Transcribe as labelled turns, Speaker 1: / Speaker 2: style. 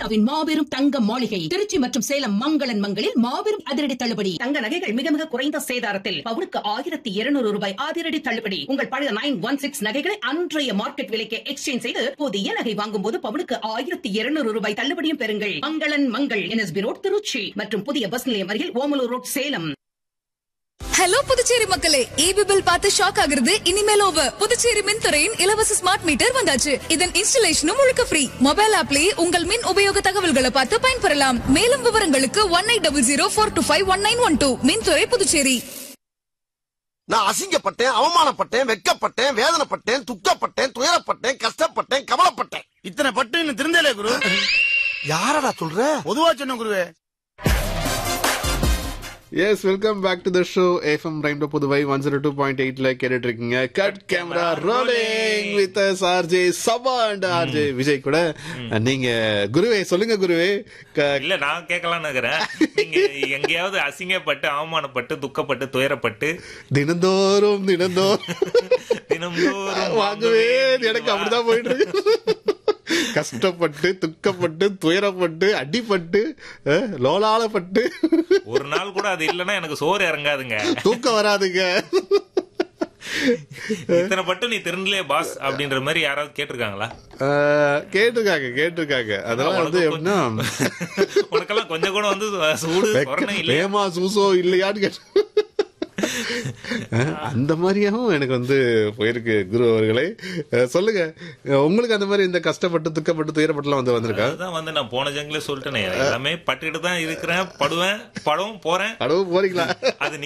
Speaker 1: இந்தியாவின் மாபெரும் தங்க மாளிகை திருச்சி மற்றும் சேலம் மங்களன் மங்களில் மாபெரும் அதிரடி தள்ளுபடி தங்க நகைகள் மிக மிக குறைந்த சேதாரத்தில் பவுனுக்கு ஆயிரத்தி இருநூறு ரூபாய் அதிரடி தள்ளுபடி உங்கள் பழைய நைன் ஒன் சிக்ஸ் நகைகளை அன்றைய மார்க்கெட் விலைக்கு எக்ஸ்சேஞ்ச் செய்து புதிய நகை வாங்கும் போது பவுனுக்கு ஆயிரத்தி இருநூறு ரூபாய் தள்ளுபடியும் பெறுங்கள் மங்களன் மங்கள் என்எஸ்பி ரோட் திருச்சி மற்றும் புதிய பஸ் நிலையம் அருகில் ஓமலூர் ரோட் சேலம்
Speaker 2: ஹலோ புதுச்சேரி மக்களே ஈபி பில் பார்த்து ஷாக் ஆகுறது இனிமேல் ஓவர் புதுச்சேரி மின்துறையின் இலவச ஸ்மார்ட் மீட்டர் வந்தாச்சு இதன் இன்ஸ்டலேஷனும் முழுக்க ஃப்ரீ மொபைல் ஆப்லயே உங்கள் மின் உபயோக தகவல்களை பார்த்து பயன்பெறலாம் மேலும் விவரங்களுக்கு one eight double zero four two five one nine one two மின்துறை புதுச்சேரி
Speaker 3: நான் அசிங்கப்பட்டேன் அவமானப்பட்டேன் வெட்கப்பட்டேன் வேதனைப்பட்டேன் துக்கப்பட்டேன் துயரப்பட்டேன் கஷ்டப்பட்டேன் கவலைப்பட்டேன்
Speaker 4: இத்தனை பட்டு இன்னும் திருந்தலே குரு
Speaker 3: யாரடா சொல்ற
Speaker 4: பொதுவா சொன்ன குருவே
Speaker 5: yes welcome back to the show FM rainbow Puduvai one zero two point எயிட்ல கேட்டுட்டு இருக்கீங்க cut camera rolling with RJ Saba and RJ Vijay கூட நீங்க குருவே சொல்லுங்க குருவே க-
Speaker 6: இல்ல நான் கேட்கலாம்னு இருக்கிறேன் நீங்க எங்கேயாவது அசிங்கப்பட்டு அவமானப்பட்டு துக்கப்பட்டு துயரப்பட்டு
Speaker 5: தினந்தோறும் தினந்தோறும்
Speaker 6: தினம்தோறும்
Speaker 5: வாங்குவே எனக்கு அப்படிதான் போயிட்டு இருக்கு கஷ்டப்பட்டு துக்கப்பட்டு துயரப்பட்டு அடிப்பட்டு அஹ், லோலாலப்பட்டு
Speaker 6: ஒரு நாள் கூட அது இல்லைன்னா எனக்கு சோறு இறங்காதுங்க
Speaker 5: தூக்கம் வராதுங்க
Speaker 6: இத்தனை பட்டு நீ திருந்தலே பாஸ் அப்படின்ற மாதிரி யாராவது கேட்டிருக்காங்களா
Speaker 5: அஹ், கேட்டிருக்காங்க கேட்டிருக்காங்க அதெல்லாம் வந்து
Speaker 6: உனக்கு
Speaker 5: எப்படின்னா
Speaker 6: உனக்கெல்லாம் கொஞ்சம் கூட வந்து சூடு சொரணை இல்லையா
Speaker 5: வேமா சூசோ இல்லையான்னு கேட்டு அஹ், அந்த மாதிரியாவும் எனக்கு வந்து போயிருக்கு குரு அவர்களே அஹ், சொல்லுங்க அஹ், உங்களுக்கு அந்த மாதிரி இந்த கஷ்டப்பட்டு துக்கப்பட்டு துயரப்பட்டுலாம் வந்து வந்திருக்கா
Speaker 6: அதுதான் வந்து நான் போன ஜங்கிலே சொல்லிட்டேனே எல்லாமே பட்டுக்கிட்டு தான் இருக்கிறேன் படுவேன் படம் போறேன்
Speaker 5: அடவு போறீங்களா
Speaker 6: அது